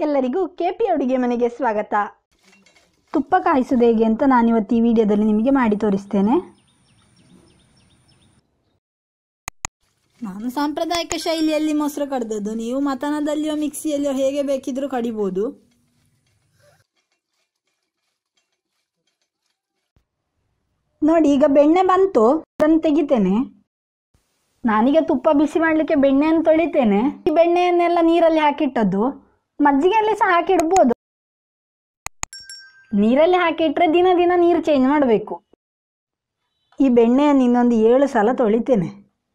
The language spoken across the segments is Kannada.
ಎಲ್ಲರಿಗೂ ಕೆ ಪಿ ಅಡುಗೆ ಮನೆಗೆ ಸ್ವಾಗತ ತುಪ್ಪ ಕಾಯಿಸೋದು ಹೇಗೆ ಅಂತ ನಾನಿವತ್ತು ಈ ವಿಡಿಯೋದಲ್ಲಿ ನಿಮಗೆ ಮಾಡಿ ತೋರಿಸ್ತೇನೆ ನಾನು ಸಾಂಪ್ರದಾಯಿಕ ಶೈಲಿಯಲ್ಲಿ ಮೊಸರು ಕಡ್ದದ್ದು ನೀವು ಮತನದಲ್ಲಿಯೋ ಮಿಕ್ಸಿಯಲ್ಲಿಯೋ ಹೇಗೆ ಬೇಕಿದ್ರೂ ಕಡಿಬೋದು ನೋಡಿ ಈಗ ಬೆಣ್ಣೆ ಬಂತು ಅದನ್ನು ತೆಗಿತೇನೆ ನಾನೀಗ ತುಪ್ಪ ಬಿಸಿ ಮಾಡಲಿಕ್ಕೆ ಬೆಣ್ಣೆಯನ್ನು ತೊಳಿತೇನೆ ಈ ಬೆಣ್ಣೆಯನ್ನೆಲ್ಲ ನೀರಲ್ಲಿ ಹಾಕಿಟ್ಟದ್ದು ಮಜ್ಜಿಗೆಯಲ್ಲಿ ಸಹ ಹಾಕಿಡ್ಬೋದು ನೀರಲ್ಲಿ ಹಾಕಿಟ್ರೆ ದಿನ ದಿನ ನೀರು ಚೇಂಜ್ ಮಾಡಬೇಕು ಈ ಬೆಣ್ಣೆಯನ್ನು ಇನ್ನೊಂದು ಏಳು ಸಲ ತೊಳಿತೇನೆ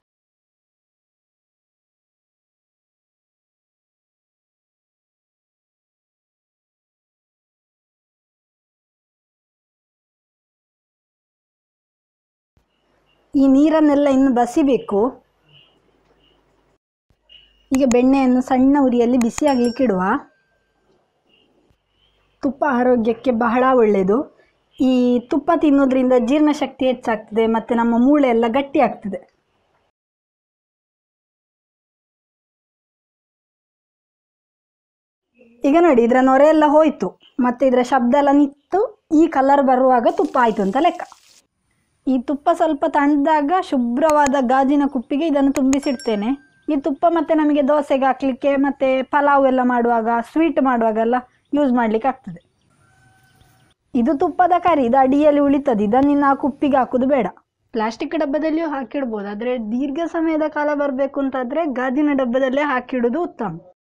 ಈ ನೀರನ್ನೆಲ್ಲ ಇನ್ನು ಬಸಿಬೇಕು ಈಗ ಬೆಣ್ಣೆಯನ್ನು ಸಣ್ಣ ಉರಿಯಲ್ಲಿ ಬಿಸಿ ಆಗ್ಲಿಕ್ಕೆ ಇಡುವ ತುಪ್ಪ ಆರೋಗ್ಯಕ್ಕೆ ಬಹಳ ಒಳ್ಳೆಯದು ಈ ತುಪ್ಪ ತಿನ್ನೋದ್ರಿಂದ ಜೀರ್ಣಶಕ್ತಿ ಹೆಚ್ಚಾಗ್ತದೆ ಮತ್ತು ನಮ್ಮ ಮೂಳೆ ಎಲ್ಲ ಗಟ್ಟಿ ಆಗ್ತದೆ ಈಗ ನೋಡಿ ಇದರ ನೊರೆ ಎಲ್ಲ ಹೋಯ್ತು ಮತ್ತು ಇದರ ಶಬ್ದ ಎಲ್ಲ ನಿಂತು ಈ ಕಲರ್ ಬರುವಾಗ ತುಪ್ಪ ಆಯಿತು ಅಂತ ಲೆಕ್ಕ ಈ ತುಪ್ಪ ಸ್ವಲ್ಪ ತಣ್ಣದಾಗ ಶುಭ್ರವಾದ ಗಾಜಿನ ಕುಪ್ಪಿಗೆ ಇದನ್ನು ತುಂಬಿಸಿಡ್ತೇನೆ ಈ ತುಪ್ಪ ಮತ್ತೆ ನಮಗೆ ದೋಸೆಗೆ ಹಾಕ್ಲಿಕ್ಕೆ ಮತ್ತೆ ಪಲಾವ್ ಎಲ್ಲ ಮಾಡುವಾಗ ಸ್ವೀಟ್ ಮಾಡುವಾಗೆಲ್ಲ ಯೂಸ್ ಮಾಡಲಿಕ್ಕೆ ಆಗ್ತದೆ ಇದು ತುಪ್ಪದ ಕರಿ ಇದು ಅಡಿಯಲ್ಲಿ ಉಳಿತದೆ ಇದನ್ನು ಇನ್ನು ಆ ಕುಪ್ಪಿಗೆ ಹಾಕೋದು ಬೇಡ ಪ್ಲಾಸ್ಟಿಕ್ ಡಬ್ಬದಲ್ಲಿಯೂ ಹಾಕಿಡ್ಬೋದು ಆದರೆ ದೀರ್ಘ ಸಮಯದ ಕಾಲ ಬರಬೇಕು ಅಂತಾದರೆ ಗಾಜಿನ ಡಬ್ಬದಲ್ಲೇ ಹಾಕಿಡೋದು ಉತ್ತಮ